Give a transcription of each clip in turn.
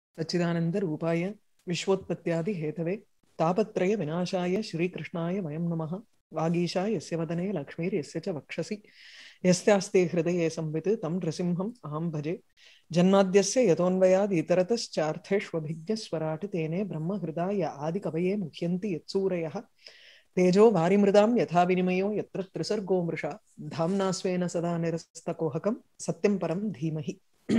सच्चिदानन्दरूपाय विश्वोत्पत्त्यादि हेतवे तापत्रय विनाशाय श्रीकृष्णाय वयं नमः वागीशा यस्य वदने लक्ष्मीर्यस्य च वक्षसि यस्यास्ते हृदये संवित् तं नृसिंहम् अहं भजे जन्माद्यस्य यतोऽन्वयाद् इतरतश्चार्थेष्वभिज्ञस्वराट् तेने ब्रह्महृदाय आदिकवये मुह्यन्ति यत्सूरयः तेजो वारिमृदां यथा विनिमयो यत्र त्रिसर्गो मृषा धाम्ना स्वेन सदा निरस्तकोहकं सत्यं परं धीमहि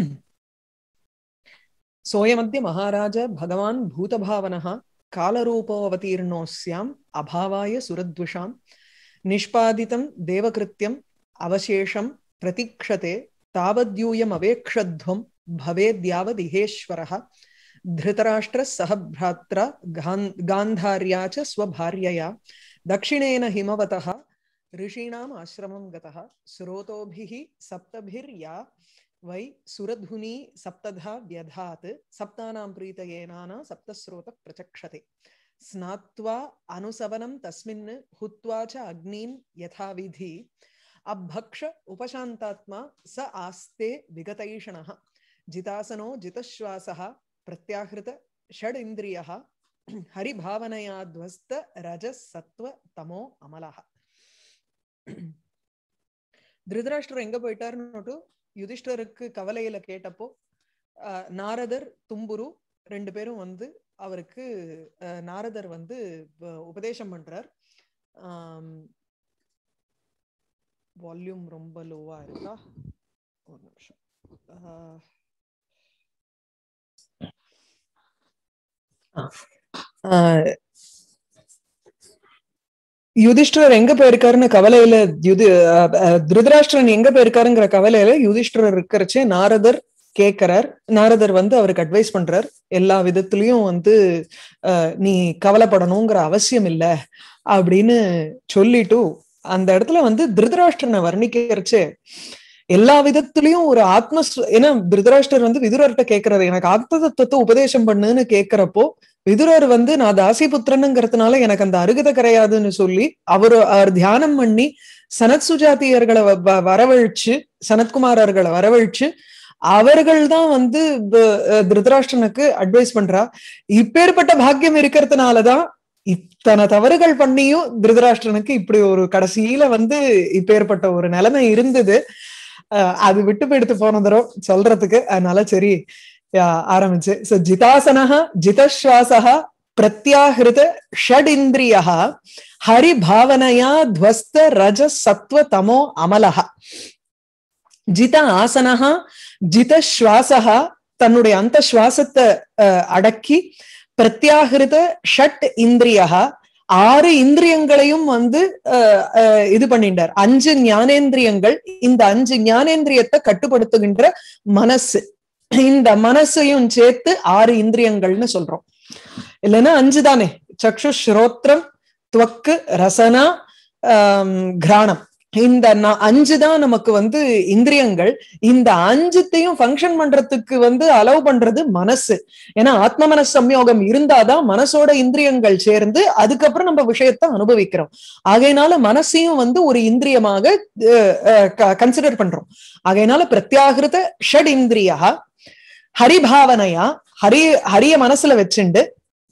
सोऽयमद्य महाराज भगवान् भूतभावनः कालरूपोऽवतीर्णोऽस्याम् अभावाय सुरद्विषां निष्पादितं देवकृत्यम् अवशेषं प्रतीक्षते तावद्यूयमवेक्षध्वं भवेद्यावदिहेश्वरः धृतराष्ट्रः सह भ्रात्रा गान्धार्या च स्वभार्यया दक्षिणेन हिमवतः ऋषीणाम् आश्रमं गतः स्रोतोभिः सप्तभिर्या वै सुरधुनी सप्तधा व्यधात् सप्तानां प्रीतयेनाना सप्तस्रोतः प्रचक्षते स्नात्वा अनुसवनं तस्मिन् हुत्वा च अग्नीन् यथाविधि अभक्ष उपशान्तात्मा स आस्ते विगतैषणः जितासनो जितश्वासः प्रत्याहृत षड् इन्द्रियः हरिभावनया ध्वस्त रजः सत्व तमो अमलः திருதராஷ்டர் எங்க போயிட்டாருன்னு யுதிஷ்டருக்கு கவலையில கேட்டப்போ நாரதர் தும்புரு ரெண்டு பேரும் வந்து அவருக்கு நாரதர் வந்து உபதேசம் பண்றார் வால்யூம் ரொம்ப லோவா இருக்கா ஒரு நிமிஷம் யுதிஷ்டர் எங்க போயிருக்காருன்னு கவலையில யுதி திருதராஷ்டிரன் எங்க போயிருக்காருங்கிற கவலையில யுதிஷ்டர் இருக்கிறச்சே நாரதர் கேட்கிறார் நாரதர் வந்து அவருக்கு அட்வைஸ் பண்றார் எல்லா விதத்திலயும் வந்து நீ கவலைப்படணுங்கிற அவசியம் இல்ல அப்படின்னு சொல்லிட்டு அந்த இடத்துல வந்து திருதராஷ்டிரனை வர்ணிக்கிறச்சே எல்லா விதத்திலயும் ஒரு ஆத்ம ஏன்னா திருதராஷ்டர் வந்து விதுரர்கிட்ட கேட்கறது எனக்கு ஆத்ம தத்துவத்தை உபதேசம் பண்ணுன்னு கேட்கிறப்போ விதுரர் வந்து நான் தாசிபுத்திரனுங்கிறதுனால எனக்கு அந்த அருகதை கிடையாதுன்னு சொல்லி அவர் அவர் தியானம் பண்ணி சனத் சுஜாத்தியர்களை வரவழைச்சு சனத்குமாரர்களை வரவழைச்சு அவர்கள் தான் வந்து திருதராஷ்டனுக்கு அட்வைஸ் பண்றா இப்பேற்பட்ட பாக்கியம் இருக்கிறதுனாலதான் இத்தனை தவறுகள் பண்ணியும் திருதராஷ்டிரனுக்கு இப்படி ஒரு கடைசியில வந்து இப்பேற்பட்ட ஒரு நிலைமை இருந்தது அது விட்டு போயிடுத்து போன தரம் சொல்றதுக்கு அதனால சரி ஆரம்பிச்சு சோ ஜிதாசனः ஜிதஸ்வாசः பிரத்யாஹிருத ஷட் இந்திரிய ஹரிபாவனையா துவஸ்த ரஜ சத்வ தமோ அமலஹ ஜித ஆசனஹா ஜித சுவாசகா தன்னுடைய அந்த சுவாசத்தை அடக்கி பிரத்யாகிருத ஷட் இந்திரியா ஆறு இந்திரியங்களையும் வந்து இது பண்ணிட்டார் அஞ்சு ஞானேந்திரியங்கள் இந்த அஞ்சு ஞானேந்திரியத்தை கட்டுப்படுத்துகின்ற மனசு இந்த மனசையும் சேர்த்து ஆறு இந்திரியங்கள்னு சொல்றோம் இல்லைன்னா அஞ்சு தானே சக்ஷு ஸ்ரோத்ரம் துவக்கு ரசனா கிராணம் இந்த அஞ்சு தான் நமக்கு வந்து இந்திரியங்கள் இந்த அஞ்சுத்தையும் ஃபங்க்ஷன் பண்றதுக்கு வந்து அலோவ் பண்றது மனசு ஏன்னா ஆத்ம மனசு சம்யோகம் இருந்தாதான் மனசோட இந்திரியங்கள் சேர்ந்து அதுக்கப்புறம் நம்ம விஷயத்த அனுபவிக்கிறோம் ஆகையினால மனசையும் வந்து ஒரு இந்திரியமாக கன்சிடர் பண்றோம் ஆகையினால பிரத்யாகிருத ஷட் இந்திரியா ஹரிபாவனையா ஹரி ஹரிய மனசுல வச்சுண்டு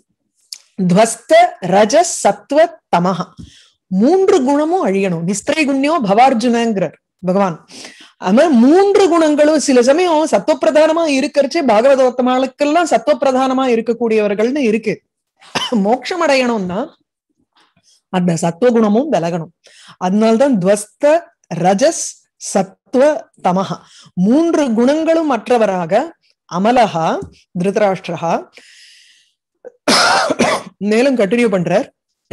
துவஸ்த ரஜ சத்வ தமஹா மூன்று குணமும் அழியணும் நிஸ்திரை குண்யோ பவார்ஜுனங்கிறார் பகவான் அது மூன்று குணங்களும் சில சமயம் சத்துவப்பிரதானமா இருக்கிறச்சே பாகவதோத்தமாளுக்கெல்லாம் சத்துவப்பிரதானமா இருக்கக்கூடியவர்கள்னு இருக்கு மோட்சம் அடையணும்னா அந்த சத்துவகுணமும் விலகணும் அதனால்தான் துவஸ்த ரஜஸ் சத்துவ தமஹா மூன்று குணங்களும் மற்றவராக அமலஹா திருதராஷ்டிரஹா மேலும் கண்டினியூ பண்றார்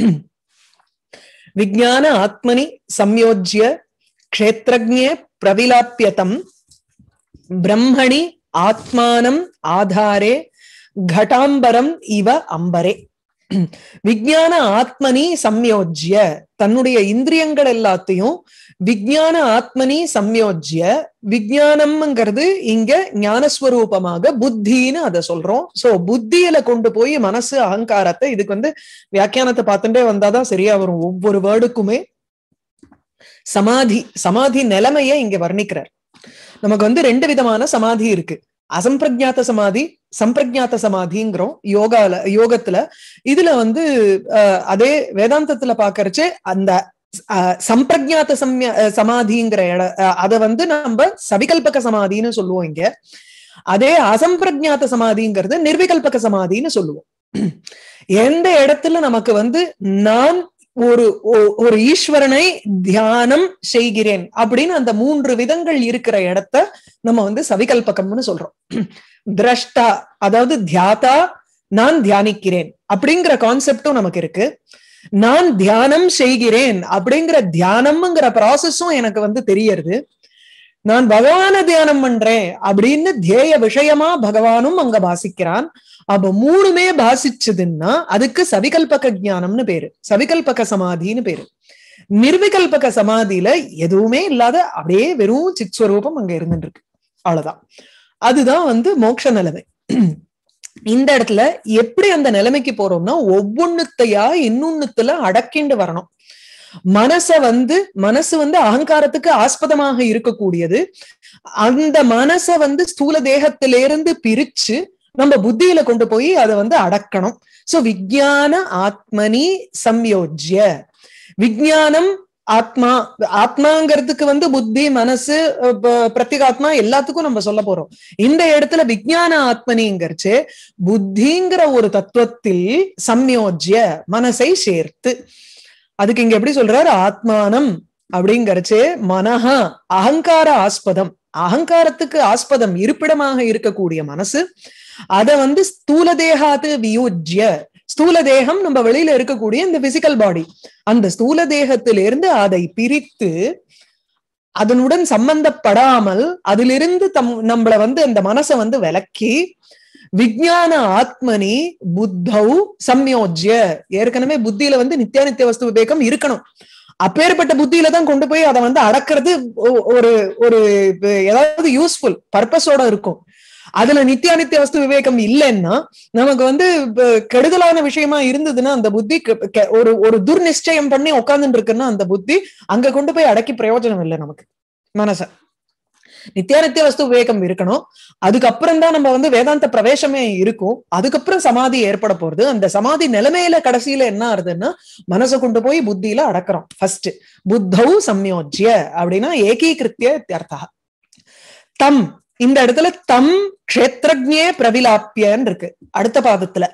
விஜான ஆத்மனி சம்யோஜ்ய க்ஷேத்ரஜே பிரவிலாப்பியதம் பிரம்மணி ஆத்மானம் ஆதாரே கட்டாம்பரம் இவ அம்பரே விஜான ஆத்மனி சம்யோஜ்ய தன்னுடைய இந்திரியங்கள் எல்லாத்தையும் விஜான ஆத்மனி சம்யோஜ்ய விஜயானம்ங்கிறது இங்க ஞானஸ்வரூபமாக புத்தின்னு அதை சொல்றோம் சோ புத்தியில கொண்டு போய் மனசு அகங்காரத்தை இதுக்கு வந்து வியாக்கியானத்தை பார்த்துட்டே வந்தாதான் சரியா வரும் ஒவ்வொரு வேர்டுக்குமே சமாதி சமாதி நிலைமைய இங்க வர்ணிக்கிறார் நமக்கு வந்து ரெண்டு விதமான சமாதி இருக்கு அசம்பிரஜாத்த சமாதி சம்பிரஜாத்த சமாதிங்கிறோம் யோகால யோகத்துல இதுல வந்து அஹ், அதே வேதாந்தத்துல பாக்கறச்சே அந்த அஹ், சம்பிரஜாத்த சம்ய அஹ், சமாதிங்கிற இட அஹ், அத வந்து நம்ம சவிகல்பக சமாதின்னு சொல்லுவோம் இங்க அதே அசம்பிரஜாத்த சமாதிங்கிறது நிர்விகல்பக சமாதின்னு சொல்லுவோம் எந்த இடத்துல நமக்கு வந்து நான் ஒரு ஒ- ஒரு ஈஸ்வரனை தியானம் செய்கிறேன் அப்படின்னு அந்த மூன்று விதங்கள் இருக்கிற இடத்த நம்ம வந்து சவிகல்பகம்னு சொல்றோம் திரஷ்டா அதாவது தியாதா நான் தியானிக்கிறேன் அப்படிங்கிற கான்செப்டும் நமக்கு இருக்கு நான் தியானம் செய்கிறேன் அப்படிங்கிற தியானம்ங்கிற ப்ராசஸும் எனக்கு வந்து தெரியறது நான் பகவான தியானம் பண்றேன் அப்படின்னு தேய விஷயமா பகவானும் அங்க பாசிக்கிறான் அப்ப மூணுமே பாசிச்சதுன்னா அதுக்கு சவிகல்பக ஞானம்னு பேரு சவிகல்பக சமாதின்னு பேரு நிர்விகல்பக சமாதியில எதுவுமே இல்லாத அப்படியே வெறும் சித்ஸ்வரூபம் அங்க இருந்துட்டு இருக்கு அவ்வளவுதான் அதுதான் வந்து மோட்ச நிலைமை இந்த இடத்துல எப்படி அந்த நிலைமைக்கு போறோம்னா ஒவ்வொன்னுத்தையா இன்னொன்னுத்துல அடக்கிண்டு வரணும் மனச வந்து மனசு வந்து அகங்காரத்துக்கு ஆஸ்பதமாக இருக்கக்கூடியது அந்த மனச வந்து ஸ்தூல தேகத்திலிருந்து பிரிச்சு நம்ம புத்தியில கொண்டு போய் அதை வந்து அடக்கணும் சோ விஜயான ஆத்மனி சம்யோஜ்ய விஜயானம் ஆத்மா ஆத்மாங்கிறதுக்கு வந்து புத்தி மனசு அஹ் ப- பிரத்யேகாத்மா எல்லாத்துக்கும் நம்ம சொல்ல போறோம் இந்த இடத்துல விஜயான ஆத்மனிங்கிறச்சு புத்திங்கிற ஒரு தத்துவத்தில் சம்யோஜ்ய மனசை சேர்த்து அதுக்கு இங்க எப்படி சொல்றாரு ஆத்மானம் அப்படிங்கறச்சு மனஹா அகங்கார ஆஸ்பதம் அகங்காரத்துக்கு ஆஸ்பதம் இருப்பிடமாக இருக்கக்கூடிய மனசு அத வந்து ஸ்தூல தேகாது வியூஜ்ய ஸ்தூல தேகம் நம்ம வெளியில இருக்கக்கூடிய இந்த பிசிக்கல் பாடி அந்த ஸ்தூல தேகத்திலிருந்து அதை பிரித்து அதனுடன் சம்பந்தப்படாமல் அதிலிருந்து தம் நம்மள வந்து அந்த மனசை வந்து விலக்கி விஜயான ஆத்மனி புத்தௌ சம்யோஜ்ய ஏற்கனவே புத்தியில வந்து நித்தியானித்திய வஸ்து விவேகம் இருக்கணும் அப்பேற்பட்ட புத்தியில தான் கொண்டு போய் அதை வந்து அடக்கிறது ஒ- ஒரு ஒரு ஏதாவது யூஸ்ஃபுல் பர்பஸோட இருக்கும் அதுல நித்தியானித்திய வஸ்து விவேகம் இல்லைன்னா நமக்கு வந்து இப்ப கெடுதலான விஷயமா இருந்ததுன்னா அந்த புத்தி க- க- ஒரு ஒரு துர்நிச்சயம் பண்ணி உட்கார்ந்துட்டு இருக்குன்னா அந்த புத்தி அங்க கொண்டு போய் அடக்கி பிரயோஜனம் இல்லை நமக்கு மனச நித்தியானித்திய வஸ்து விவேகம் இருக்கணும் அதுக்கப்புறம் தான் நம்ம வந்து வேதாந்த பிரவேசமே இருக்கும் அதுக்கப்புறம் சமாதி ஏற்பட போறது அந்த சமாதி நிலைமையில கடைசியில என்ன ஆறுதுன்னா மனசை கொண்டு போய் புத்தியில அடக்குறோம் ஃபர்ஸ்ட் புத்தௌ சம்யோஜ்ய அப்படின்னா ஏகீகிருத்திய அர்த்தா தம் இந்த இடத்துல தம் க்ஷேத்ரஜ்ஞே பிரவிலாப்பியன்னு இருக்கு அடுத்த பாதத்துல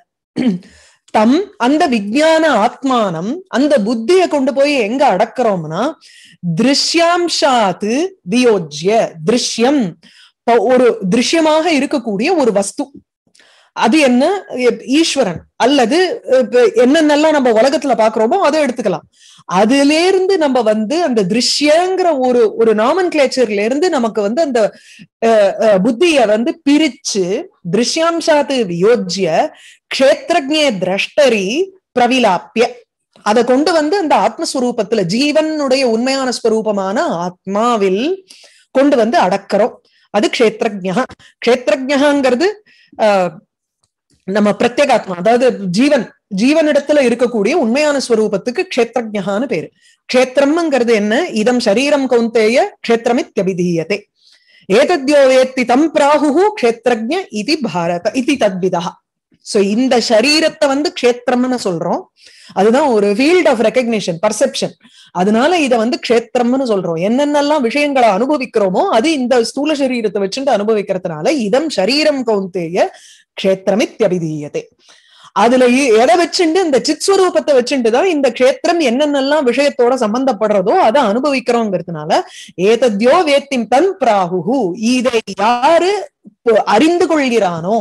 தம் அந்த விஜயான ஆத்மானம் அந்த புத்திய கொண்டு போய் எங்க அடக்குறோம்னா திருஷ்யாம்சாத்து வியோஜ்ய திருஷ்யம் இப்ப ஒரு திருஷ்யமாக இருக்கக்கூடிய ஒரு வஸ்து அது என்ன எ- ஈஸ்வரன் அல்லது இப்ப என்னென்னலாம் நம்ம உலகத்துல பாக்குறோமோ அதை எடுத்துக்கலாம் அதுல இருந்து நம்ம வந்து அந்த திருஷ்யங்கிற ஒரு ஒரு நாமன் கிளேச்சர்ல இருந்து நமக்கு வந்து அந்த அஹ், அஹ், புத்திய வந்து பிரிச்சு திருஷ்யாம்சாத்து வியோஜ்ய க்ஷேத்ரஜ்ஞே திரஷ்டரி பிரவிலாப்பிய அதை கொண்டு வந்து அந்த ஆத்மஸ்வரூபத்துல ஜீவனுடைய உண்மையான ஸ்வரூபமான ஆத்மாவில் கொண்டு வந்து அடக்கிறோம் அது க்ஷேத்ரஜா க்ஷேத்ரஜாங்கிறது ஆஹ் நம்ம பிரத்யேகாத்மா அதாவது ஜீவன் ஜீவனிடத்துல இருக்கக்கூடிய உண்மையான ஸ்வரூபத்துக்கு க்ஷேத்ரஜான்னு பேரு க்ஷேத்திரம்ங்கிறது என்ன இதம் சரீரம் கௌந்தேய க்ஷேத்திரமித்யபிதீயதே ஏதத்யோ வேத்தி தம் பிராகு க்ஷேத்ரஜ இது பாரத இது தத்விதா சோ இந்த சரீரத்தை வந்து க்ஷேத்திரம்னு சொல்றோம் அதுதான் ஒரு ஃபீல்ட் ஆஃப் ரெக்கக்னிஷன் பர்செப்ஷன் அதனால இத வந்து க்ஷேத்திரம்னு சொல்றோம் என்னென்னலாம் விஷயங்களை அனுபவிக்கிறோமோ அது இந்த ஸ்தூல சரீரத்தை வச்சுட்டு அனுபவிக்கிறதுனால இதம் சரீரம் கௌந்தேய க்ஷேத்திரமித்யபிதீயதே அதுல இ- எதை வச்சுண்டு இந்த சித்ஸ்வரூபத்தை வச்சுட்டு தான் இந்த க்ஷேத்திரம் என்னென்னலாம் விஷயத்தோட சம்பந்தப்படுறதோ அதை அனுபவிக்கிறோங்கிறதுனால ஏதத்யோ வேத்திம் தன் பிராகுஹு இதை யாரு பு- அறிந்து கொள்கிறானோ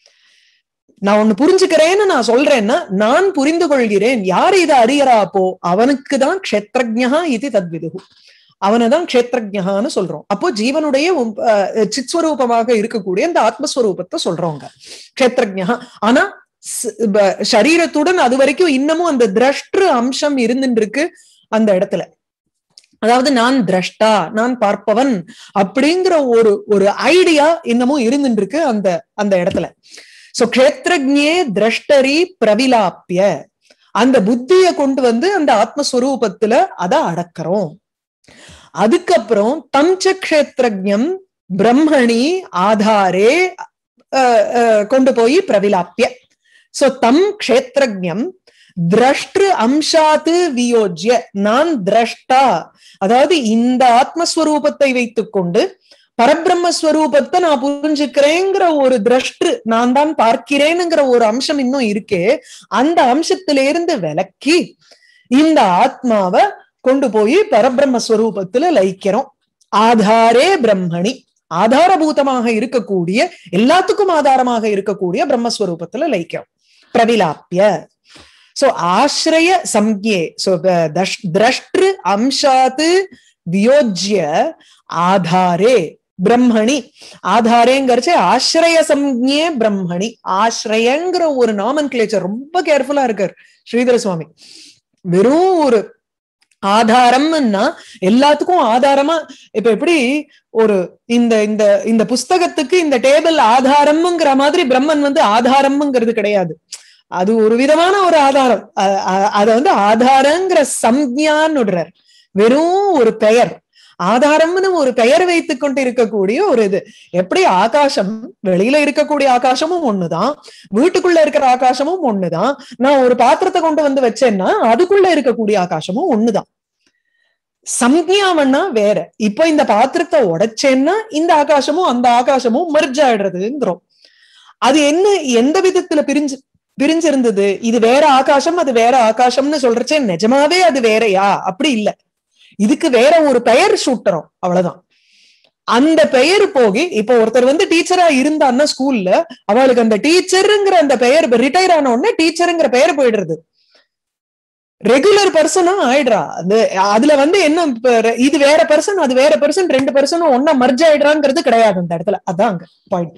நான் ஒண்ணு புரிஞ்சுக்கிறேன்னு நான் சொல்றேன்னா நான் புரிந்து கொள்கிறேன் யார் இதை அறியறா அப்போ அவனுக்கு தான் க்ஷேத்ரஜா இது தத்விதுகு அவனைதான் க்ஷேத்ரஜான்னு சொல்றோம் அப்போ ஜீவனுடைய உம், அஹ், சித்ஸ்வரூபமாக இருக்கக்கூடிய இந்த ஆத்மஸ்வரூபத்தை சொல்றோங்க க்ஷேத்ரஜா ஆனா ஸ்- ப- சரீரத்துடன் அது வரைக்கும் இன்னமும் அந்த திரஷ்டு அம்சம் இருந்துட்டு இருக்கு அந்த இடத்துல அதாவது நான் திரஷ்டா நான் பார்ப்பவன் அப்படிங்கிற ஒரு ஒரு ஐடியா இன்னமும் இருந்துட்டு இருக்கு அந்த அந்த இடத்துல சோ க்ஷேத்ரஜ்ஞே திரஷ்டரி பிரவிலாப்பிய அந்த புத்திய கொண்டு வந்து அந்த ஆத்மஸ்வரூபத்துல அத அடக்கிறோம் அதுக்கப்புறம் தம்ச க்ஷேத்ரஜம் பிரம்மணி ஆதாரே கொண்டு போய் பிரவிலாப்பிய சோ தம் க்ஷேத்திரஜம் திரஷ்டு அம்சாத்து வியோஜ்ய நான் திரஷ்டா அதாவது இந்த ஆத்மஸ்வரூபத்தை வைத்துக் கொண்டு பரபிரம்மஸ்வரூபத்தை நான் புரிஞ்சுக்கிறேங்கிற ஒரு திரஷ்டு நான் தான் பார்க்கிறேனுங்கிற ஒரு அம்சம் இன்னும் இருக்கே அந்த அம்சத்திலிருந்து விலக்கி இந்த ஆத்மாவை கொண்டு போய் பரபிரம்மஸ்வரூபத்துல லயிக்கிறோம் ஆதாரே பிரம்மணி ஆதாரபூதமாக இருக்கக்கூடிய எல்லாத்துக்கும் ஆதாரமாக இருக்கக்கூடிய பிரம்மஸ்வரூபத்துல லயிக்கிறோம் பிரவிலாப்பிய சோ ஆசிரய சம்யே சோ திரஷ்டு அம்சாத்து வியோஜ்ய ஆதாரே பிரம்மணி ஆதாரேங்கிறச்சு ஆசிரய சம்ஞே பிரம்மணி ஆசிரயங்கிற ஒரு நாமன் கிளேச்சர் ரொம்ப கேர்ஃபுல்லா இருக்கார் ஸ்ரீதர சுவாமி வெறும் ஒரு ஆதாரம்னா எல்லாத்துக்கும் ஆதாரமா இப்ப எப்படி ஒரு இந்த இந்த இந்த புஸ்தகத்துக்கு இந்த டேபிள் ஆதாரம்ங்கிற மாதிரி பிரம்மன் வந்து ஆதாரம்ங்கிறது கிடையாது அது ஒரு விதமான ஒரு ஆதாரம் அத வந்து ஆதாரங்கிற சம்ஞான்னு விடுறார் வெறும் ஒரு பெயர் ஆதாரம்னு ஒரு பெயர் வைத்துக் கொண்டு இருக்கக்கூடிய ஒரு இது எப்படி ஆகாசம் வெளியில இருக்கக்கூடிய ஆகாசமும் ஒண்ணுதான் வீட்டுக்குள்ள இருக்கிற ஆகாசமும் ஒண்ணுதான் நான் ஒரு பாத்திரத்தை கொண்டு வந்து வச்சேன்னா அதுக்குள்ள இருக்கக்கூடிய ஆகாசமும் ஒண்ணுதான் சம்ஞாவன்னா வேற இப்போ இந்த பாத்திரத்தை உடைச்சேன்னா இந்த ஆகாசமும் அந்த ஆகாசமும் மர்ஜ் ஆயிடுறதுங்கிறோம் அது என்ன எந்த விதத்துல பிரிஞ்சு பிரிஞ்சிருந்தது இது வேற ஆகாசம் அது வேற ஆகாசம்னு சொல்றச்சே நிஜமாவே அது வேறயா அப்படி இல்ல இதுக்கு வேற ஒரு பெயர் சூட்டுறோம் அவ்வளவுதான் அந்த பெயர் போகி இப்போ ஒருத்தர் வந்து டீச்சரா இருந்தான்னா ஸ்கூல்ல அவளுக்கு அந்த டீச்சருங்கிற அந்த பெயர் ரிட்டையர் ஆன உடனே டீச்சருங்கிற பெயர் போயிடுறது ரெகுலர் பர்சனா ஆயிடுறா அது அதுல வந்து என்ன இது வேற பர்சன் அது வேற பர்சன் ரெண்டு பர்சனும் ஒன்னா மர்ஜ் ஆயிடுறாங்கிறது கிடையாது அந்த இடத்துல அதான் அங்க பாயிண்ட்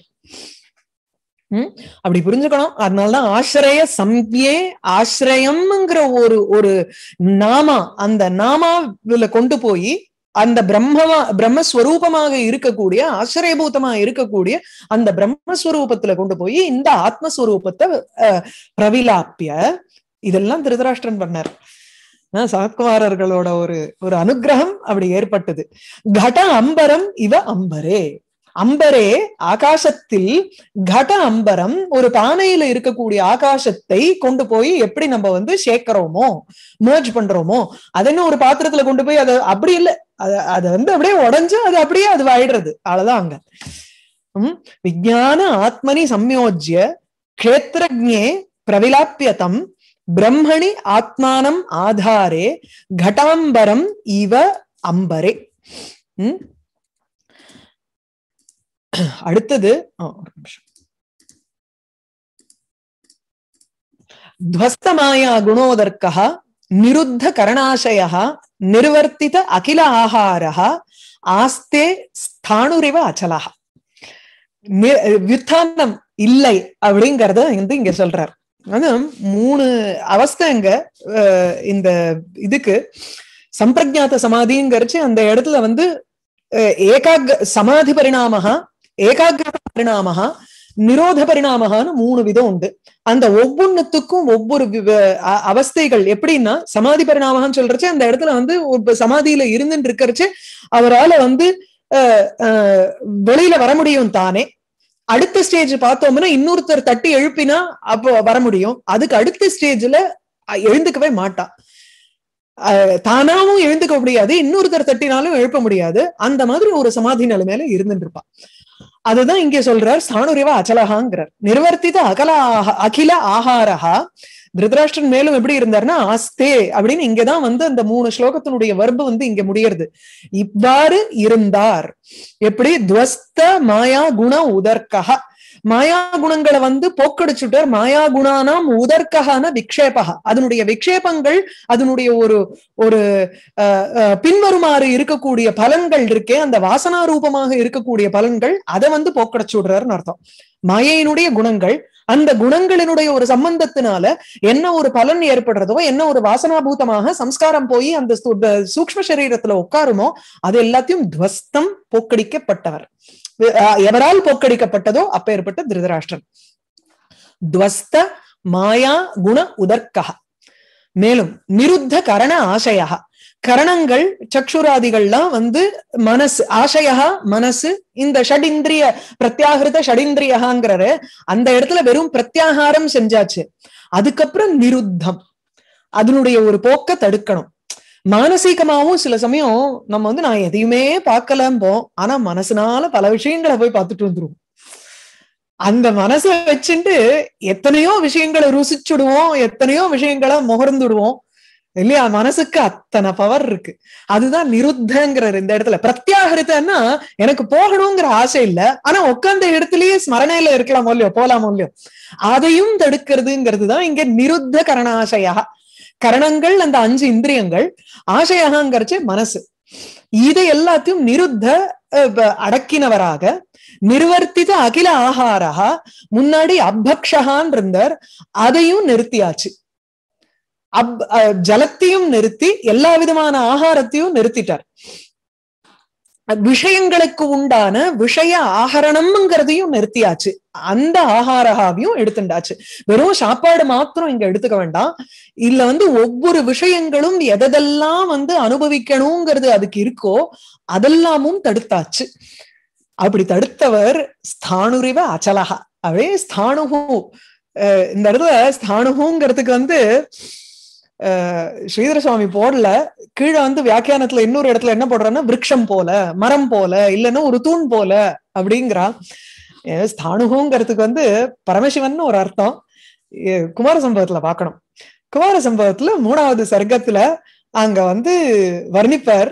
உம் அப்படி புரிஞ்சுக்கணும் அதனாலதான் ஆசிரிய சம்யே ஆசிரியம்ங்கிற ஒரு ஒரு நாமா அந்த நாமாவில கொண்டு போய் அந்த பிரம்மமா பிரம்மஸ்வரூபமாக இருக்கக்கூடிய ஆசிரியபூதமா இருக்கக்கூடிய அந்த பிரம்மஸ்வரூபத்துல கொண்டு போய் இந்த ஆத்மஸ்வரூபத்தை பிரவிலாப்பிய இதெல்லாம் திருதராஷ்டிரன் பண்ணார் சரத்குமாரர்களோட ஒரு ஒரு அனுகிரகம் அப்படி ஏற்பட்டது கட அம்பரம் இவ அம்பரே அம்பரே ஆகாசத்தில் கட அம்பரம் ஒரு பானையில இருக்கக்கூடிய ஆகாசத்தை கொண்டு போய் எப்படி நம்ம வந்து சேர்க்கிறோமோ மேர்ஜ் பண்றோமோ அதென்ன ஒரு பாத்திரத்துல கொண்டு போய் அதை அப்படி இல்லை அத அதை வந்து அப்படியே உடஞ்சு அது அப்படியே அது ஆயிடுறது அவ்வளவுதான் அங்க உம் விஜயான ஆத்மனி சம்யோஜ்ய கஷேத்திரஜே பிரவிலாப்பியதம் பிரம்மணி ஆத்மானம் ஆதாரே கட்டாம்பரம் இவ அம்பரே உம் அடுத்தது ஒரு நிமிஷம் துவஸ்தமாயா குணோதர்க்கா நிருத்த கரணாசய நிர்வர்த்தித அகில ஆகாரः ஆஸ்தே ஸ்தானுரிவ அச்சலா வித்தானம் இல்லை அப்படிங்கறத வந்து இங்க சொல்றார் அது மூணு அவஸ்தைங்க இந்த இதுக்கு சம்பிரஜாத்த சமாதிங்கிறச்சு அந்த இடத்துல வந்து ஏகாக் சமாதி பரிணாமஹா ஏகாகிரத பரிணாமஹா நிரோத பரிணாமகான்னு மூணு விதம் உண்டு அந்த ஒவ்வொன்னுத்துக்கும் ஒவ்வொரு அவஸ்தைகள் எப்படின்னா சமாதி பரிணாமகான்னு சொல்றச்சு அந்த இடத்துல வந்து ஒரு சமாதியில இருந்துட்டு இருக்கிறச்சு அவரால் வந்து வெளியில வர முடியும் தானே அடுத்த ஸ்டேஜ் பார்த்தோம்னா இன்னொருத்தர் தட்டி எழுப்பினா அப்போ வர முடியும் அதுக்கு அடுத்த ஸ்டேஜ்ல எழுந்துக்கவே மாட்டா தானாவும் எழுந்துக்க முடியாது இன்னொருத்தர் தட்டினாலும் எழுப்ப முடியாது அந்த மாதிரி ஒரு சமாதி நிலைமையில இருந்துட்டு இருப்பா அதுதான் இங்க சொல்றார் ஸ்தானுரிவ அச்சலகாங்கிறார் நிர்வர்த்தித அகல அகில ஆகாரஹா திருதராஷ்டிரன் மேலும் எப்படி இருந்தார்னா ஆஸ்தே அப்படின்னு இங்கதான் வந்து அந்த மூணு ஸ்லோகத்தினுடைய வர்பு வந்து இங்க முடியறது இவ்வாறு இருந்தார் எப்படி துவஸ்த மாயா குண உதர்க்கா மாயா குணங்களை வந்து போக்கடிச்சுட்டார் மாயா குணானாம் உதர்க்ககான விக்ஷேபகா அதனுடைய விக்ஷேபங்கள் அதனுடைய ஒரு ஒரு பின்வருமாறு இருக்கக்கூடிய பலன்கள் இருக்கே அந்த வாசனா ரூபமாக இருக்கக்கூடிய பலன்கள் அதை வந்து போக்கடிச்சு விடுறாருன்னு அர்த்தம் மாயையினுடைய குணங்கள் அந்த குணங்களினுடைய ஒரு சம்பந்தத்தினால என்ன ஒரு பலன் ஏற்படுறதோ என்ன ஒரு வாசனாபூதமாக சம்ஸ்காரம் போய் அந்த சூக்ம சரீரத்துல உட்காருமோ அது எல்லாத்தையும் துவஸ்தம் போக்கடிக்கப்பட்டவர் எவரால் போக்கடிக்கப்பட்டதோ அப்பேற்பட்ட திருதராஷ்டிரன் துவஸ்த மாயா குண உதர்க்கா மேலும் நிருத்த கரண ஆசையா கரணங்கள் சக்ஷுராதிகள்லாம் வந்து மனசு ஆசையா மனசு இந்த ஷடிந்திரிய பிரத்யாகிருத ஷடிந்திரியகாங்கிறாரு அந்த இடத்துல வெறும் பிரத்யாகாரம் செஞ்சாச்சு அதுக்கப்புறம் நிருத்தம் அதனுடைய ஒரு போக்க தடுக்கணும் மானசீகமாவும் சில சமயம் நம்ம வந்து நான் எதையுமே பார்க்கலம்போம் ஆனா மனசுனால பல விஷயங்களை போய் பார்த்துட்டு வந்துருவோம் அந்த மனசை வச்சுட்டு எத்தனையோ விஷயங்களை ருசிச்சுடுவோம் எத்தனையோ விஷயங்களை முகர்ந்துடுவோம் இல்லையா மனசுக்கு அத்தனை பவர் இருக்கு அதுதான் நிருத்தங்கிறார் இந்த இடத்துல பிரத்யாகிருத்தன்னா எனக்கு போகணுங்கிற ஆசை இல்ல ஆனா உட்கார்ந்த இடத்துலயே ஸ்மரணையில இருக்கலாம் இல்லையோ போலாமோ இல்லையோ அதையும் தடுக்கிறதுங்கிறது தான் இங்க நிருத்த கரணாசையா கரணங்கள் அந்த அஞ்சு இந்திரியங்கள் ஆசையாகங்கிறச்சு மனசு இதை எல்லாத்தையும் நிருத்த அடக்கினவராக நிர்வர்த்தித அகில ஆகாரா முன்னாடி அபக்ஷகான் இருந்தார் அதையும் நிறுத்தியாச்சு அப் ஜலத்தையும் நிறுத்தி எல்லா விதமான ஆகாரத்தையும் நிறுத்திட்டார் விஷயங்களுக்கு உண்டான விஷய ஆகரணம்ங்கிறதையும் நிறுத்தியாச்சு அந்த ஆகாரகாவையும் எடுத்துட்டாச்சு வெறும் சாப்பாடு மாத்திரம் இங்க எடுத்துக்க வேண்டாம் இல்ல வந்து ஒவ்வொரு விஷயங்களும் எதெல்லாம் வந்து அனுபவிக்கணுங்கிறது அதுக்கு இருக்கோ அதெல்லாமும் தடுத்தாச்சு அப்படி தடுத்தவர் ஸ்தானுரிவ அச்சலகா அப்படியே ஸ்தானுகு இந்த இடத்துல ஸ்தானுகுங்கிறதுக்கு வந்து ஸ்ரீதர சுவாமி போடல கீழே வந்து வியாக்கியானத்துல இன்னொரு இடத்துல என்ன போடுறான்னா விரக்ஷம் போல மரம் போல இல்லைன்னா ஒரு தூண் போல அப்படிங்கிறா ஸ்தானுகுங்கிறதுக்கு வந்து பரமசிவன் ஒரு அர்த்தம் குமார சம்பவத்துல பாக்கணும் குமார சம்பவத்துல மூணாவது சர்க்கத்துல அங்க வந்து வர்ணிப்பர்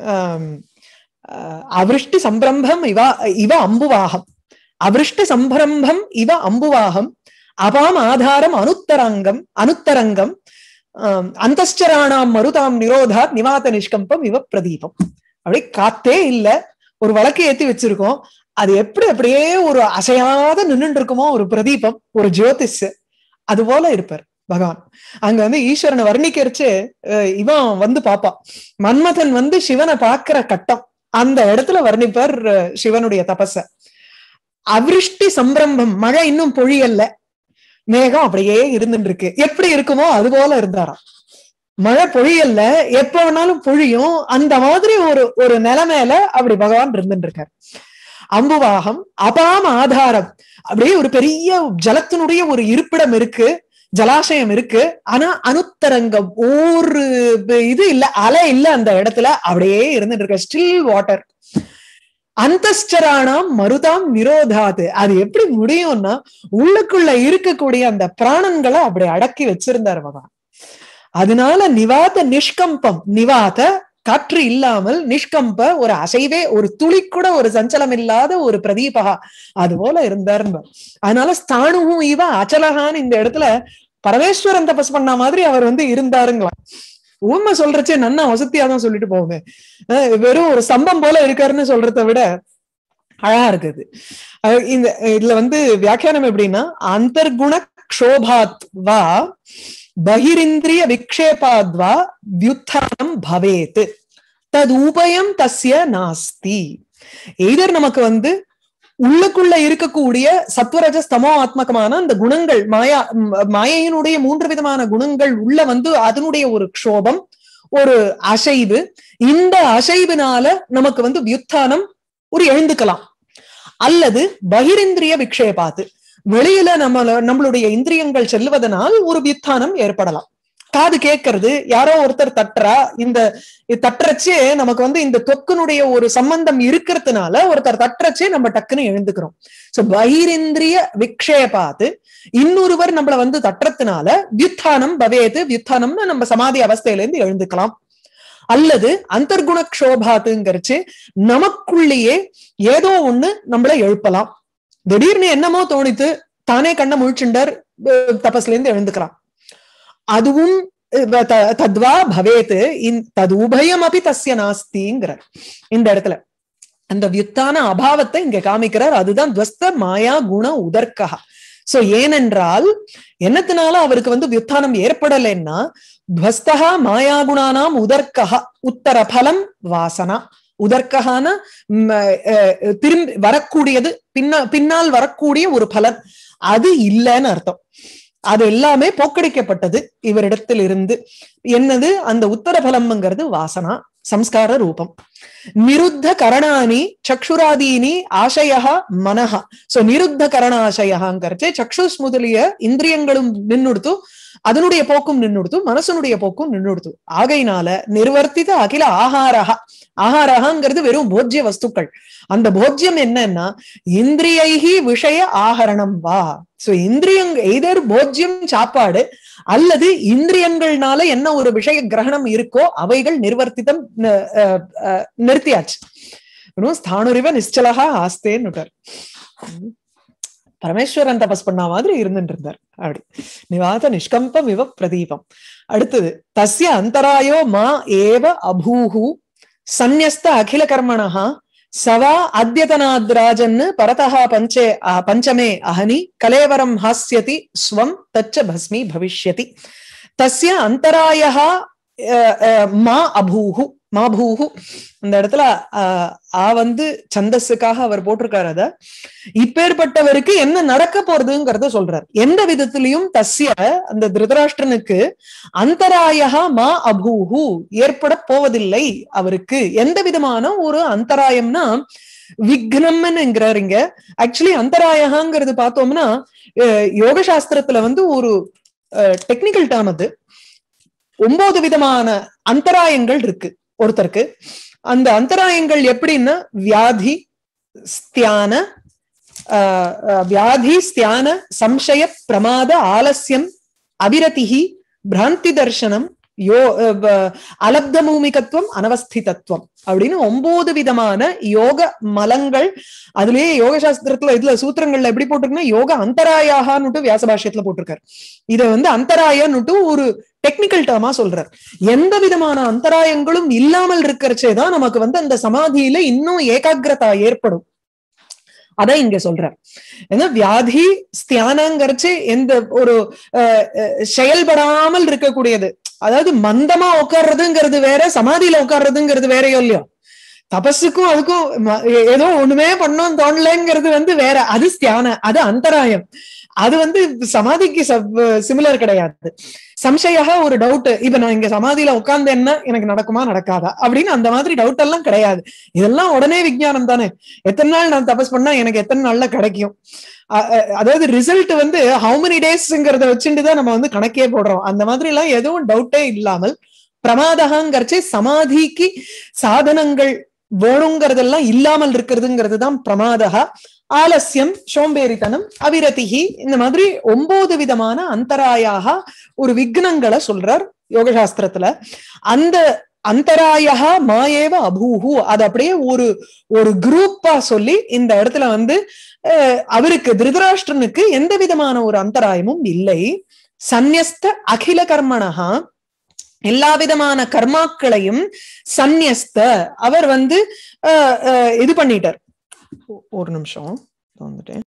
அவிருஷ்டி சம்பிரம்பம் இவ இவ அம்புவாகம் அவிருஷ்டி சம்பிரம்பம் இவ அம்புவாகம் அபாம் ஆதாரம் அனுத்தரங்கம் அனுத்தரங்கம் அந்தஸ்டராணாம் மருதாம் நிரோதாத் நிவாத நிஷ்கம்பம் இவ பிரதீபம் அப்படி காத்தே இல்ல ஒரு வழக்கு ஏத்தி வச்சிருக்கோம் அது எப்படி அப்படியே ஒரு அசையாத நின்றுட்டு இருக்குமோ ஒரு பிரதீபம் ஒரு ஜோதிஷ் அது போல இருப்பார் பகவான் அங்க வந்து ஈஸ்வரனை வர்ணிக்கிறச்சு இவன் வந்து பாப்பான் மன்மதன் வந்து சிவனை பாக்குற கட்டம் அந்த இடத்துல வர்ணிப்பார் சிவனுடைய தபஸ அவிருஷ்டி சம்பிரம்பம் மழை இன்னும் பொழியல்ல மேகம் அப்படியே இருந்துட்டு இருக்கு எப்படி இருக்குமோ அது போல இருந்தாராம் மழை பொழியல்ல எப்ப வேணாலும் பொழியும் அந்த மாதிரி ஒரு ஒரு நிலைமையில அப்படி பகவான் இருந்துட்டு இருக்கார் அம்புவாகம் அபாம் ஆதாரம் அப்படியே ஒரு பெரிய ஜலத்தினுடைய ஒரு இருப்பிடம் இருக்கு ஜலாசயம் இருக்கு ஆனா அனுத்தரங்கம் ஒரு இது இல்ல அலை இல்ல அந்த இடத்துல அப்படியே இருந்துட்டு இருக்க ஸ்டில் வாட்டர் அந்தஸ்டரானாம் மருதாம் நிரோதாது அது எப்படி முடியும்னா உள்ளுக்குள்ள இருக்கக்கூடிய அந்த பிராணங்களை அப்படி அடக்கி வச்சிருந்தார் பகவான் அதனால நிவாத நிஷ்கம்பம் நிவாத காற்று இல்லாமல் நிஷ்கம்ப ஒரு அசைவே ஒரு துளி கூட ஒரு சஞ்சலம் இல்லாத ஒரு பிரதீபகா அது போல இருந்தார் அதனால ஸ்தானுவும் இவ அச்சலகான்னு இந்த இடத்துல பரமேஸ்வரன் தபஸ் பண்ண மாதிரி அவர் வந்து இருந்தாருங்களா உண்மை சொல்றச்சே நன்னா வசதியாதான் சொல்லிட்டு போகுமே வெறும் ஒரு ஸ்தம்பம் போல இருக்காருன்னு சொல்றதை விட அழகா இருக்குது இந்த இதுல வந்து வியாக்கியானம் எப்படின்னா அந்தர்குண க்ஷோபாத் வா பகிரிந்திரிய விக்ஷேபாத்வா வியுத்தானம் பவேத் தது உபயம் தஸ்ய நாஸ்தி எய்தர் நமக்கு வந்து உள்ளுக்குள்ள இருக்கக்கூடிய சத்வரஜ ஸ்தமோ ஆத்மகமான அந்த குணங்கள் மாயா மாயையினுடைய மூன்று விதமான குணங்கள் உள்ள வந்து அதனுடைய ஒரு க்ஷோபம் ஒரு அசைவு இந்த அசைவினால நமக்கு வந்து வியுத்தானம் ஒரு எழுந்துக்கலாம் அல்லது பகிரிந்திரிய விக்ஷேபாத்து வெளியில நம்ம நம்மளுடைய இந்திரியங்கள் செல்வதனால் ஒரு வியுத்தானம் ஏற்படலாம் காது கேட்கறது யாரோ ஒருத்தர் தட்டுறா இந்த தட்டுறச்சே நமக்கு வந்து இந்த தொக்குனுடைய ஒரு சம்பந்தம் இருக்கிறதுனால ஒருத்தர் தட்டுறச்சே நம்ம டக்குன்னு எழுந்துக்கிறோம் சோ பகிரேந்திரிய விக்ஷேபாத்து இன்னொருவர் நம்மள வந்து தட்டுறதுனால வியுத்தானம் பவேது வியுத்தானம்னு நம்ம சமாதி அவஸ்தையில இருந்து எழுந்துக்கலாம் அல்லது அந்தர்குண க்ஷோபாத்துங்கிறச்சு நமக்குள்ளேயே ஏதோ ஒண்ணு நம்மள எழுப்பலாம் திடீர்னு என்னமோ தோணித்து தானே கண்ணை முழிச்சுண்டர் தபஸ்ல இருந்து எழுந்துக்கிறான் அதுவும் தத்வா பவேத் தது உபயம் அப்படி தஸ்ய நாஸ்திங்கிறார் இந்த இடத்துல அந்த வியுத்தான அபாவத்தை இங்க காமிக்கிறார் அதுதான் துவஸ்த மாயா குண உதர்க்கா சோ ஏனென்றால் என்னத்தினால அவருக்கு வந்து வியுத்தானம் ஏற்படலைன்னா துவஸ்தகா மாயாகுணானாம் உதர்க்கா உத்தர பலம் வாசனா உதர்க்ககான திரும்பி வரக்கூடியது பின்னா பின்னால் வரக்கூடிய ஒரு பலன் அது இல்லைன்னு அர்த்தம் அது எல்லாமே போக்கடிக்கப்பட்டது இவரிடத்தில் இருந்து என்னது அந்த உத்தர பலம்ங்கிறது வாசனா சம்ஸ்கார ரூபம் நிருத்த கரணானி சக்ஷுராதீனி ஆசையா மனஹா சோ நிருத்த கரணாசயங்கிறச்சே சக்ஷுஸ் முதலிய இந்திரியங்களும் நின்னுடுத்து அதனுடைய போக்கும் நின்னுடுத்து மனசனுடைய போக்கும் நின்னுடுத்து ஆகையினால நிர்வர்த்தித அகில ஆகாரஹா ஆகாரஹாங்கிறது வெறும் போஜ்ய வஸ்துக்கள் அந்த போஜ்யம் என்னன்னா இந்திரியைகி விஷய ஆகரணம் வா சோ இந்திரியங் எய்தர் போஜ்யம் சாப்பாடு அல்லது இந்திரியங்கள்னால என்ன ஒரு விஷய கிரகணம் இருக்கோ அவைகள் நிர்வர்த்திதம் நிறுத்தியாச்சு ஸ்தானுரிவ நிச்சலகா ஆஸ்தேன்னுட்டார் பரமேஸ்வரன் தபஸ் பண்ண மாதிரி இருந்துட்டு இருந்தார் அப்படி நிவாத நிஷ்கம்பம் இவ பிரதீபம் அடுத்தது தஸ்ய அந்தராயோ மா ஏவ அபூஹு சந்நியஸ்த அகில கர்மணா சவா அத்தியதனாத்ராஜன் பரதா பஞ்சே பஞ்சமே அஹனி கலேவரம் ஹாஸ்யதி ஸ்வம் தச்ச பஸ்மி பவிஷ்யதி தஸ்ய அந்தராய மா அபூஹு மாபூஹு இந்த இடத்துல ஆ வந்து சந்தஸுக்காக அவர் போட்டிருக்காரு அத இப்பேற்பட்டவருக்கு என்ன நடக்க போறதுங்கிறத சொல்றார் எந்த விதத்திலையும் தஸ்ய அந்த திருதராஷ்டிரனுக்கு அந்தராயா மா அபூஹு ஏற்பட போவதில்லை அவருக்கு எந்த விதமான ஒரு அந்தராயம்னா விக்னம்ங்கிறார் இங்க ஆக்சுவலி அந்தராயகாங்கிறது பார்த்தோம்னா யோக சாஸ்திரத்துல வந்து ஒரு டெக்னிக்கல் டேர்ம் அது ஒன்பது விதமான அந்தராயங்கள் இருக்கு ஒருத்தருக்கு அந்த அந்தராயங்கள் எப்படின்னா வியாதி ஸ்தியான வியாதி ஸ்தியான சம்சய பிரமாத ஆலசியம் அபிரதிகி பிராந்தி தர்சனம் யோ அலப்த மூமிகத்துவம் அனவஸ்திதத்துவம் அப்படின்னு ஒன்பது விதமான யோக மலங்கள் அதுலயே யோக சாஸ்திரத்துல இதுல சூத்திரங்கள்ல எப்படி போட்டிருக்குன்னா யோக அந்தராயாகனுட்டு வியாச பாஷ்யத்துல போட்டிருக்காரு இத வந்து அந்தராயன்னுட்டு ஒரு டெக்னிக்கல் டேர்மா சொல்றார் எந்த விதமான அந்தராயங்களும் இல்லாமல் இருக்கிறச்சேதான் நமக்கு வந்து அந்த சமாதியில இன்னும் ஏகாகிரதா ஏற்படும் அதான் இங்க சொல்றார் ஏன்னா வியாதி ஸ்தியானங்கிறச்சு எந்த ஒரு செயல்படாமல் இருக்கக்கூடியது அதாவது மந்தமா உட்கார்றதுங்கிறது வேற சமாதியில உட்கார்றதுங்கிறது வேறையோ இல்லையோ தபஸுக்கும் அதுக்கும் ஏதோ ஒண்ணுமே பண்ணோம் தோணலைங்கிறது வந்து வேற அது ஸ்தியான அது அந்தராயம் அது வந்து சமாதிக்கு சிமிலர் கிடையாது சம்சயாக ஒரு டவுட் இப்ப நான் இங்க சமாதியில உட்கார்ந்தேன்னா எனக்கு நடக்குமா நடக்காதா அப்படின்னு அந்த மாதிரி டவுட் எல்லாம் கிடையாது இதெல்லாம் உடனே விஜயானம் தானே எத்தனை நாள் நான் தபஸ் பண்ணா எனக்கு எத்தனை நாள்ல கிடைக்கும் அதாவது ரிசல்ட் வந்து ஹவு மெனி டேஸ்ங்கிறத வச்சுட்டு தான் நம்ம வந்து கணக்கே போடுறோம் அந்த மாதிரி எல்லாம் எதுவும் டவுட்டே இல்லாமல் பிரமாதகாங்கிறச்சே சமாதிக்கு சாதனங்கள் வேணுங்கிறதெல்லாம் இல்லாமல் இருக்கிறதுங்கிறது தான் பிரமாதகா ஆலசியம் சோம்பேறித்தனம் அவிரதிகி இந்த மாதிரி ஒன்பது விதமான அந்தராயாக ஒரு விக்னங்களை சொல்றார் யோகசாஸ்திரத்துல அந்த அந்தராயா மாயேவ அபூஹு அது அப்படியே ஒரு ஒரு குரூப்பா சொல்லி இந்த இடத்துல வந்து அவருக்கு திருதராஷ்டிரனுக்கு எந்த விதமான ஒரு அந்தராயமும் இல்லை சந்நியஸ்த அகில கர்மணஹா எல்லா விதமான கர்மாக்களையும் சந்நியஸ்த அவர் வந்து இது பண்ணிட்டார் ஒரு நிமிஷம் வந்துட்டேன்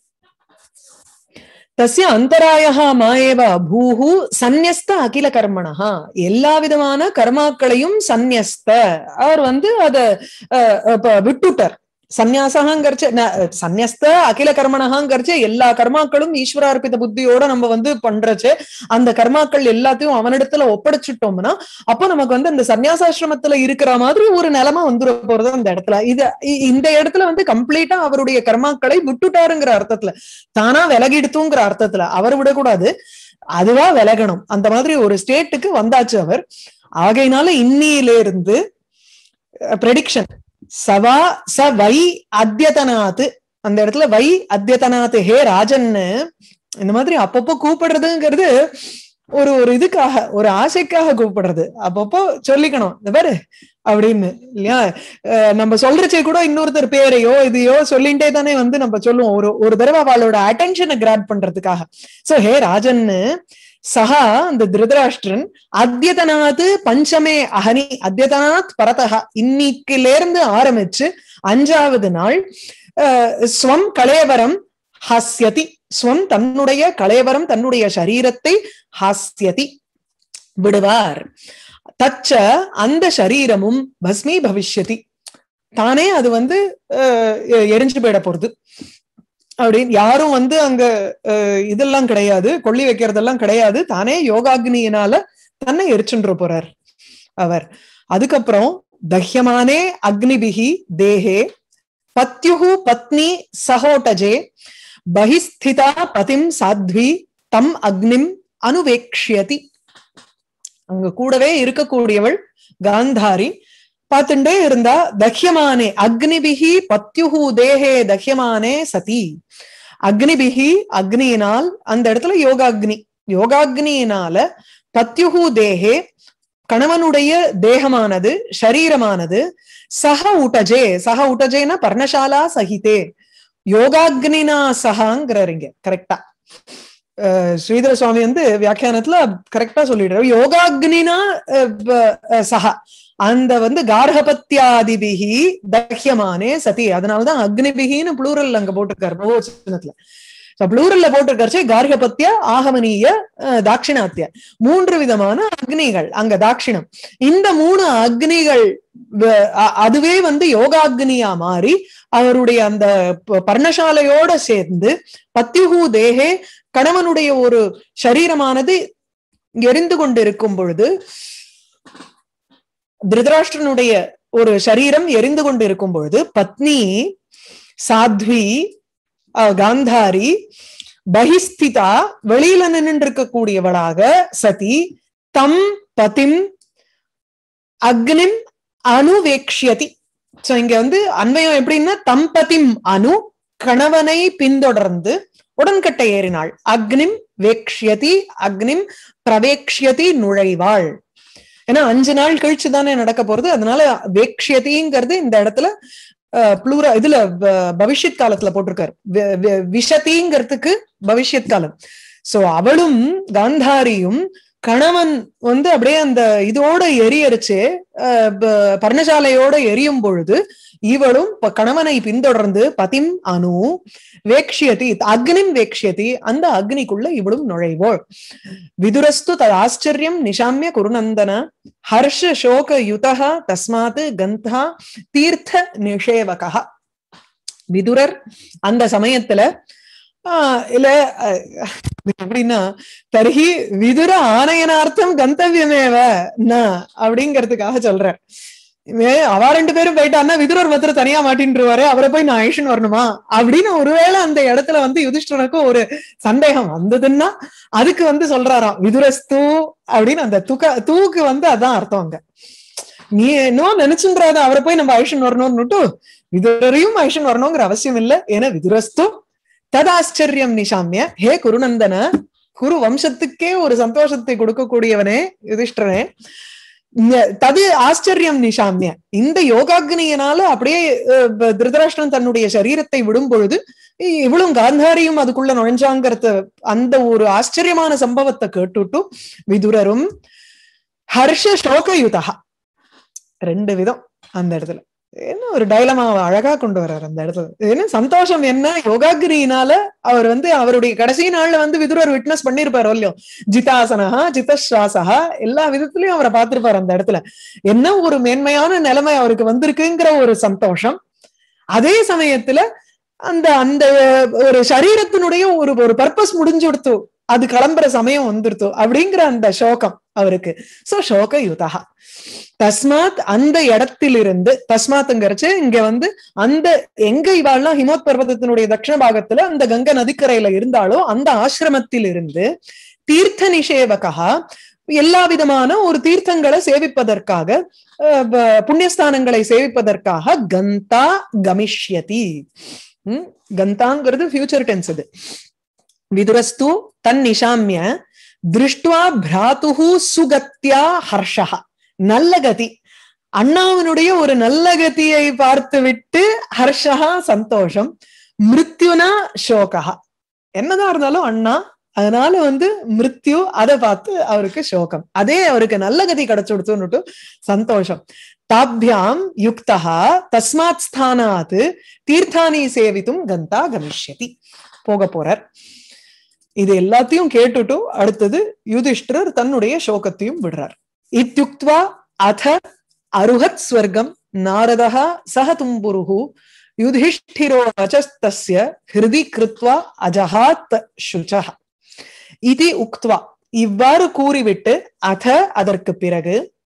தஸ்ய அந்தராயா மாயேவ அபூஹு சந்நியஸ்த அகில கர்மணா எல்லா விதமான கர்மாக்களையும் சந்நியஸ்த அவர் வந்து அத விட்டுட்டார் சந்நியாசகாங்கிறச்ச சந்நியஸ்த அகில கர்மணகாங்கிறச்ச எல்லா கர்மாக்களும் ஈஸ்வரார்ப்பித புத்தியோட நம்ம வந்து பண்றச்சு அந்த கர்மாக்கள் எல்லாத்தையும் அவனிடத்துல ஒப்படைச்சிட்டோம்னா அப்போ நமக்கு வந்து அந்த சன்னியாசாசிரமத்துல இருக்கிற மாதிரி ஒரு நிலைமை வந்துட போறது அந்த இடத்துல இது இந்த இடத்துல வந்து கம்ப்ளீட்டா அவருடைய கர்மாக்களை விட்டுட்டாருங்கிற அர்த்தத்துல தானா விலகிடுத்துங்கிற அர்த்தத்துல அவர் விடக்கூடாது அதுவா விலகணும் அந்த மாதிரி ஒரு ஸ்டேட்டுக்கு வந்தாச்சு அவர் ஆகையினால இன்னியில இருந்து ப்ரெடிக்ஷன் சவா ச வை அத்தியதனாத்து அந்த இடத்துல வை அத்தியதனாத்து ஹே ராஜன்னு இந்த மாதிரி அப்பப்போ கூப்பிடுறதுங்கிறது ஒரு ஒரு இதுக்காக ஒரு ஆசைக்காக கூப்பிடுறது அப்பப்போ சொல்லிக்கணும் இந்த பாரு அப்படின்னு இல்லையா நம்ம சொல்றச்சே கூட இன்னொருத்தர் பேரையோ இதையோ சொல்லிட்டே தானே வந்து நம்ம சொல்லுவோம் ஒரு ஒரு தடவை அவளோட அட்டென்ஷனை கிராப் பண்றதுக்காக சோ ஹே ராஜன்னு சஹா அந்த திருதராஷ்டிரன் அத்தியதனாத் பஞ்சமே அகனி அத்தியதனாத் பரதகா இன்னைக்குல இருந்து ஆரம்பிச்சு அஞ்சாவது நாள் ஸ்வம் கலேவரம் ஹாஸ்யதி ஸ்வம் தன்னுடைய கலேவரம் தன்னுடைய சரீரத்தை ஹாஸ்யதி விடுவார் தச்ச அந்த சரீரமும் பஸ்மி பவிஷ்யதி தானே அது வந்து எரிஞ்சு போயிட போறது அப்படின்னு யாரும் வந்து அங்க அஹ், இதெல்லாம் கிடையாது கொள்ளி வைக்கிறதெல்லாம் கிடையாது தானே யோகாக்னியினால தன்னை எரிச்சுன்ற போறார் அவர் அதுக்கப்புறம் தஹ்யமானே அக்னிபிகி தேஹே பத்யுஹு பத்னி சகோட்டஜே பகிஸ்திதா பதிம் சாத்வி தம் அக்னிம் அனுவேக்ஷியதி அங்க கூடவே இருக்கக்கூடியவள் காந்தாரி பார்த்துட்டே இருந்தா தஹ்யமானே அக்னிபிகி பத்யுஹு தேஹே தஹ்யமானே சதி அக்னிபிகி அக்னியினால் அந்த இடத்துல யோகாக்னி யோகாக்னியினால பத்யுஹு தேஹே கணவனுடைய தேகமானது சரீரமானது சக உட்டஜே சக உட்டஜேனா பர்ணசாலா சகிதே யோகாக்னினா சகாங்கிறாருங்க கரெக்டா ஸ்ரீதர சுவாமி வந்து வியாக்கியானத்துல கரெக்டா சொல்லிடுறாரு யோகாக்னினா அஹ், ப- அஹ், சஹா அந்த வந்து கார்கபத்தியாதிபிகி தஹ்யமானே சதி அதனாலதான் அக்னிபிகின்னு ப்ளூரல் அங்க போட்டிருக்காரு பகவச்சனத்துல ப்ளூரல்ல போட்டிருக்காரு கார்கபத்திய ஆகமனீய அஹ், தாட்சிணாத்திய மூன்று விதமான அக்னிகள் அங்க தாட்சிணம் இந்த மூணு அக்னிகள் வ- அ- அதுவே வந்து யோகாக்னியா மாறி அவருடைய அந்த ப- பர்ணசாலையோட சேர்ந்து பத்யுகு தேகே கணவனுடைய ஒரு சரீரமானது எரிந்து கொண்டிருக்கும் பொழுது திருதராஷ்டிரனுடைய ஒரு சரீரம் எரிந்து கொண்டிருக்கும் பொழுது பத்னி சாத்வி அஹ், காந்தாரி பகிஸ்திதா வெளியில நின்று இருக்கக்கூடியவளாக சதி தம் பதிம் அக்னிம் அனுவேக்ஷியதி சோ இங்க வந்து அன்வயம் எப்படின்னா தம்பதிம் அனு கணவனை பின்தொடர்ந்து உடன்கட்டை ஏறினாள் அக்னிம் வேக்ஷியதி அக்னிம் பிரவேக்ஷியதி நுழைவாள் ஏன்னா அஞ்சு நாள் கழிச்சு தானே நடக்க போறது அதனால வேக்ஷியதிங்கிறது இந்த இடத்துல ப்ளூரா இதுல வ- பவிஷ்யத் காலத்துல போட்டிருக்காரு வி- வி- விஷதிங்கிறதுக்கு பவிஷ்யத் காலம் சோ அவளும் காந்தாரியும் கணவன் வந்து அப்படியே அந்த இதோட எரியரிச்சு அஹ், ப- பர்ணசாலையோட எரியும் பொழுது இவளும் ப- கணவனை பின்தொடர்ந்து பதிம் அனு வேக்ஷியதி அக்னிம் வேக்ஷியதி அந்த அக்னிக்குள்ள இவளும் நுழைவோள் விதுரஸ்து தத் ஆச்சரியம் நிஷாமிய குருநந்தன ஹர்ஷ சோக யுதா தஸ்மாத் கந்தா தீர்த்த நிஷேவகா விதுரர் அந்த சமயத்துல ஆஹ் இல்ல அஹ், எப்படின்னா தர்ஹி விதுர ஆனயனார்த்தம் கந்தவியமேவ ந அப்படிங்கிறதுக்காக சொல்றேன் இவன் அவ ரெண்டு பேரும் போயிட்டான்னா விதுரர் மாத்திரம் தனியா மாட்டின்றுவாரு அவரை போய் நான் ஐஷன் வரணுமா அப்படின்னு ஒருவேளை அந்த இடத்துல வந்து யுதிஷ்டனுக்கும் ஒரு சந்தேகம் வந்ததுன்னா அதுக்கு வந்து சொல்றாராம் விதுரஸ்து அப்படின்னு அந்த துக்க தூக்கு வந்து அதான் அர்த்தம் அங்க நீ இன்னும் நினைச்சுன்றாத அவரை போய் நம்ம ஐஷன் வரணும்னுட்டு விதுரரையும் ஐஷன் வரணுங்கிற அவசியம் இல்லை ஏன்னா விதுரஸ்து ததாச்சரியம் நிஷாமிய ஹே குருநந்தன குரு வம்சத்துக்கே ஒரு சந்தோஷத்தை கொடுக்கக்கூடியவனே யுதிஷ்டரனே இந்த- தது ஆச்சரியம் நிஷாமிய இந்த யோகாக்னியினால அப்படியே அஹ், ப- திருதராஷ்டிரன் தன்னுடைய சரீரத்தை விடும் பொழுது இ- இவளும் காந்தாரியும் அதுக்குள்ள நுழைஞ்சாங்கிறத அந்த ஒரு ஆச்சரியமான சம்பவத்தை கேட்டுட்டு விதுரரும் ஹர்ஷ சோகயுதா ரெண்டு விதம் அந்த இடத்துல என்ன ஒரு டைலமாவை அழகா கொண்டு வர்றாரு அந்த இடத்துல என்ன சந்தோஷம் என்ன யோகாகிரியினால அவர் வந்து அவருடைய கடைசி நாள்ல வந்து விதுரர் விட்னஸ் பண்ணிருப்பாரு இல்லையோ ஜிதாசனஹா ஜிதஸ்வாசகா எல்லா விதத்திலயும் அவரை பார்த்திருப்பாரு அந்த இடத்துல என்ன ஒரு மேன்மையான நிலைமை அவருக்கு வந்திருக்குங்கிற ஒரு சந்தோஷம் அதே சமயத்துல அந்த அந்த ஒரு சரீரத்தினுடைய ஒரு ஒரு பர்பஸ் முடிஞ்சு கொடுத்து அது கிளம்புற சமயம் வந்துருத்தோ அப்படிங்கிற அந்த சோகம் அவருக்கு சோ சோக யுதா தஸ்மாத் அந்த இடத்திலிருந்து தஸ்மாத்ங்கிறச்சு இங்க வந்து அந்த எங்க இவாள்லாம் ஹிமோத் பர்வதத்தினுடைய தட்சிண பாகத்துல அந்த கங்கை நதிக்கரையில இருந்தாலோ அந்த ஆசிரமத்திலிருந்து தீர்த்த நிஷேவகா எல்லா விதமான ஒரு தீர்த்தங்களை சேவிப்பதற்காக அஹ், ப- புண்ணியஸ்தானங்களை சேவிப்பதற்காக கந்தா கமிஷ்யதி உம் கந்தாங்கிறது ஃபியூச்சர் டென்ஸ் அது விதுரஸ்து தன் நிஷாமிய திருஷ்டுவா பிராத்துஹு சுகத்யா ஹர்ஷா நல்ல கதி அண்ணாவினுடைய ஒரு நல்ல கதியை பார்த்து விட்டு ஹர்ஷா சந்தோஷம் மிருத்யுனா சோகா என்னதான் இருந்தாலும் அண்ணா அதனால வந்து மிருத்யு அதை பார்த்து அவருக்கு சோகம் அதே அவருக்கு நல்ல கதி கிடைச்சுடுத்துன்னுட்டு சந்தோஷம் தாபியாம் யுக்தா தஸ்மாத் ஸ்தானாத் தீர்த்தானி சேவித்தும் கந்தா கமிஷ்யதி போக போறார் இது எல்லாத்தையும் கேட்டுட்டு அடுத்தது யுதிஷ்டர் தன்னுடைய சோகத்தையும் விடுறார் இத்தியுக்த்வா அத அருகத் ஸ்வர்க்கம் நாரதா சக தும்புருகு யுதிஷ்டிரோ வச்சஸ்தஸ்ய ஹிருதி கிருத்வா அஜஹாத் சுச்சஹ இது உக்த்வா இவ்வாறு கூறிவிட்டு அத அதற்கு பிறகு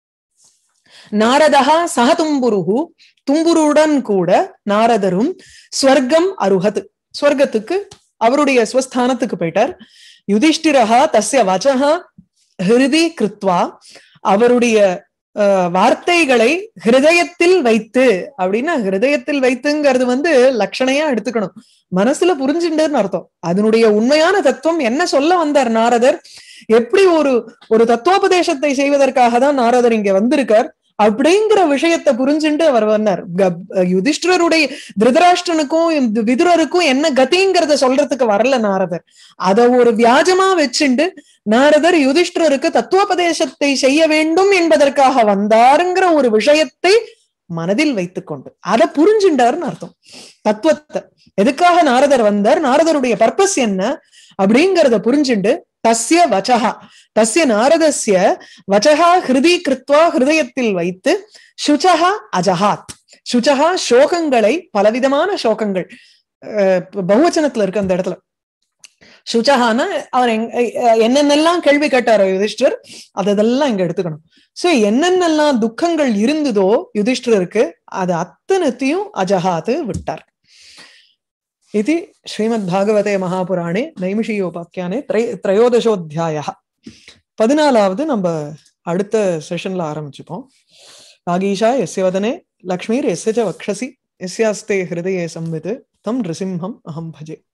நாரதா சக தும்புருகு தும்புருடன் கூட நாரதரும் ஸ்வர்க்கம் அருகத் ஸ்வர்க்கத்துக்கு அவருடைய ஸ்வஸ்தானத்துக்கு போயிட்டார் யுதிஷ்டிரஹா தஸ்ய வச்சஹா ஹிருதி கிருத்வா அவருடைய வார்த்தைகளை ஹிருதயத்தில் வைத்து அப்படின்னா ஹிருதயத்தில் வைத்துங்கிறது வந்து லட்சணையா எடுத்துக்கணும் மனசுல புரிஞ்சுட்டுன்னு அர்த்தம் அதனுடைய உண்மையான தத்துவம் என்ன சொல்ல வந்தார் நாரதர் எப்படி ஒரு ஒரு தத்துவோபதேசத்தை செய்வதற்காக தான் நாரதர் இங்க வந்திருக்கார் அப்படிங்கிற விஷயத்த புரிஞ்சுட்டு அவர் வந்தார் யுதிஷ்டருடைய திருதராஷ்டனுக்கும் விதுரருக்கும் என்ன கதிங்கிறத சொல்றதுக்கு வரல நாரதர் அத ஒரு வியாஜமா வச்சுண்டு நாரதர் யுதிஷ்டருக்கு தத்துவோபதேசத்தை செய்ய வேண்டும் என்பதற்காக வந்தாருங்கிற ஒரு விஷயத்தை மனதில் வைத்துக்கொண்டு அதை புரிஞ்சுண்டாருன்னு அர்த்தம் தத்துவத்தை எதுக்காக நாரதர் வந்தார் நாரதருடைய பர்பஸ் என்ன அப்படிங்கறத புரிஞ்சுண்டு தஸ்ய வச்சகா தஸ்ய நாரதஸ்ய வச்சகா ஹிருதி கிருத்வா ஹிருதயத்தில் வைத்து சுச்சகா அஜஹாத் சுச்சகா சோகங்களை பலவிதமான சோகங்கள் பகுவச்சனத்துல இருக்கு அந்த இடத்துல சுச்சகான அவர் என்னென்னலாம் கேள்வி கேட்டாரோ யுதிஷ்டர் அதெல்லாம் இங்க எடுத்துக்கணும் சோ என்னென்னலாம் துக்கங்கள் இருந்ததோ யுதிஷ்டருக்கு அது அத்தனத்தையும் அஜஹாத்து விட்டார் இது ஸ்ரீமத்பாகவதே மகாபுராணே நைமிஷியோபாக்கியானே திரை திரையோதசோத்தியாய பதினாலாவது நம்ம அடுத்த செஷன்ல ஆரம்பிச்சுப்போம் நாகீஷா எஸ்ய வதனே லக்ஷ்மீர் எஸ்ய வக்ஷசி எஸ்யாஸ்தே ஹிருதயே சம்வித் தம் நிருசிம்ஹம் அகம் பஜே